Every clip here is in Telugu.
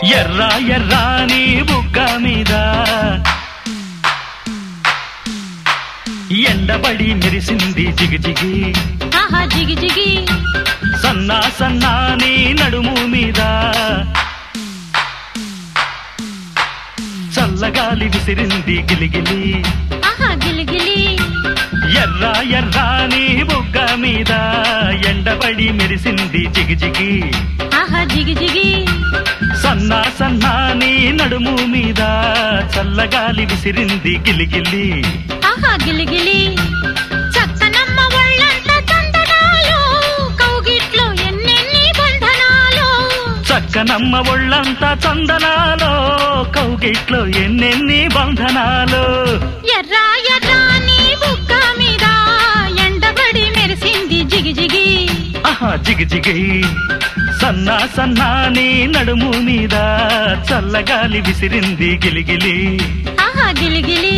ఎర్ర ఎర్రాని బుగ్గ మీద ఎండబడి మెరిసింది జిగిజిగి ఆహా జిగి జిగి సన్నా సన్నాని నడుము మీద చల్లగాలి విసిరింది గిలిగిలి ఆహా గిలిగిలి ఎర్ర ఎర్రాని బుగ్గ మీద ఎండబడి మెరిసింది జిగిజిగి ఆహా జిగి జిగి సన్నా సన్నాని నడుము మీద చల్లగాలి విసిరింది గిలిగిలి ఆహా గిలిగిలి చక్కనమ్మ ఒళ్ళంత చందనాలు కౌగిట్లో ఎన్నెన్ని బంధనాలు చక్కనమ్మ ఒళ్ళంతా చందనాలో కౌగిట్లో ఎన్నెన్ని బంధనాలు ఎర్ర ఎర్రాని బుక్క మీద ఎండబడి మెరిసింది జిగి జిగి ఆహా జిగిజిగి సన్నా సన్నాని నడుము మీద చల్లగాలి విసిరింది గిలిగిలి ఆహా గిలిగిలి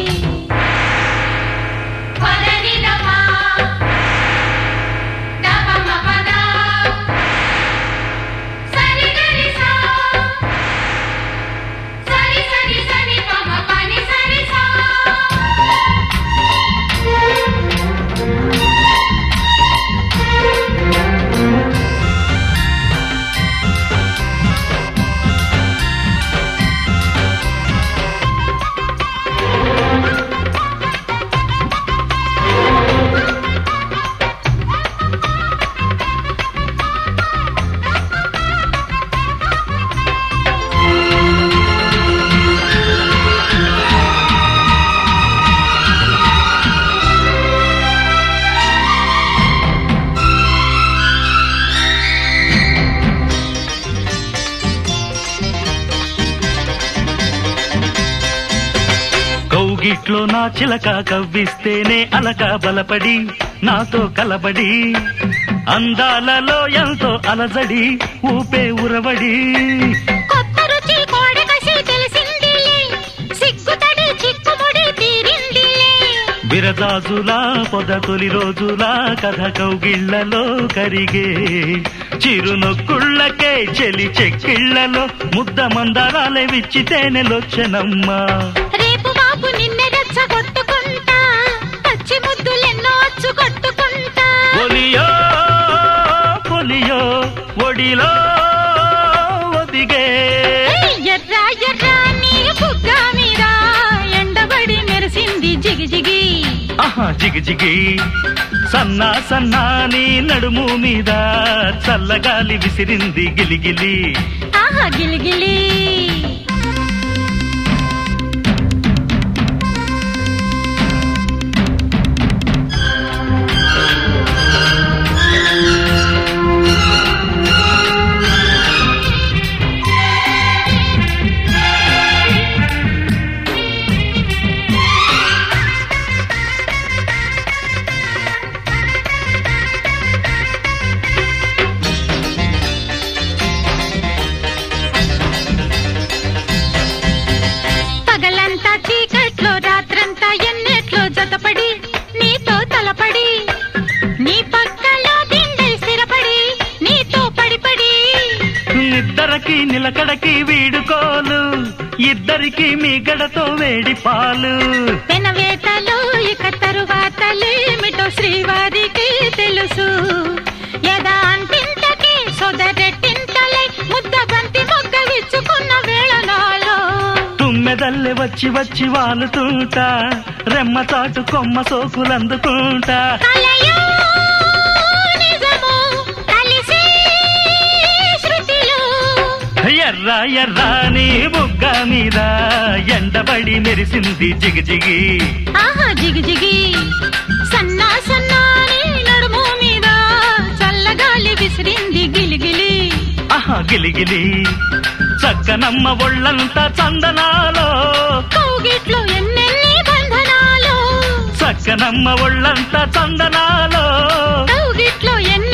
కౌగిట్లో నా చిలక కవ్విస్తేనే అలక బలపడి నాతో కలబడి అందాలలో ఎంతో అలజడి ఊపే ఉరవడి కొత్త రుచి కోడకసి తెలిసిందిలే సిగ్గుతడి చిక్కుముడి తీరిందిలే విరజాజులా పొద తొలి రోజులా కథ కౌగిళ్లలో కరిగే చిరునొక్కుళ్ళకే చెలి చెక్కిళ్లలో ముద్ద మందారాలే విచ్చి తేనెలొచ్చనమ్మా రేపు మాపు నిన్నె రెచ్చగొట్టుకుంటా పచ్చి ముద్దులెన్నో అచ్చు కొట్టుకుంటా ఒలియో పొలియో ఒడిలో ఒదిగే ఎర్ర ఎర్ర నీ బుగ్గ మీద ఎండబడి మెరిసింది జిగి జిగి ఆహా జిగి జిగి సన్నా సన్నాని నడుము మీద చల్లగాలి విసిరింది గిలిగిలి ఆహా గిలిగిలి పగలంతా చీకట్లో రాత్రంతా ఎన్నెట్లో జతపడి నీతో తలపడి నీ పక్కలో దిండై స్థిరపడి నీతో పడిపడి ఇద్దరికి నిలకడకి వీడుకోలు ఇద్దరికి మీ గడతో వేడి పాలు పెనవేతలు ఇక తరువాతలేమిటో శ్రీవారికి తెలుసు యదా అంతింతకి సొదరెట్టింతలై ముద్ద బంతి మొగ్గ విచ్చుకున్న వేళనాలో తుమ్మెదల్లె వచ్చి వచ్చి వాలుతుంటా రెమ్మ చాటు కొమ్మ సోకులందుకుంటా కలయో నిజము కలిసి శృతిలో ఎర్ర ఎర్రాని బుగ్గ మీద ఎండబడి మెరిసింది జిగిజిగి ఆహా జిగి జిగి సన్నా సన్నాని నడుము మీద చల్లగాలి విసిరింది గిలిగిలి ఆహా గిలిగిలి చక్కనమ్మ ఒళ్ళంతా చందనాలో కౌగిట్లో ఎన్నెన్ని బంధనాలు చక్కనమ్మ ఒళ్ళంతా చందనాలో కౌగిట్లో ఎన్నెన్ని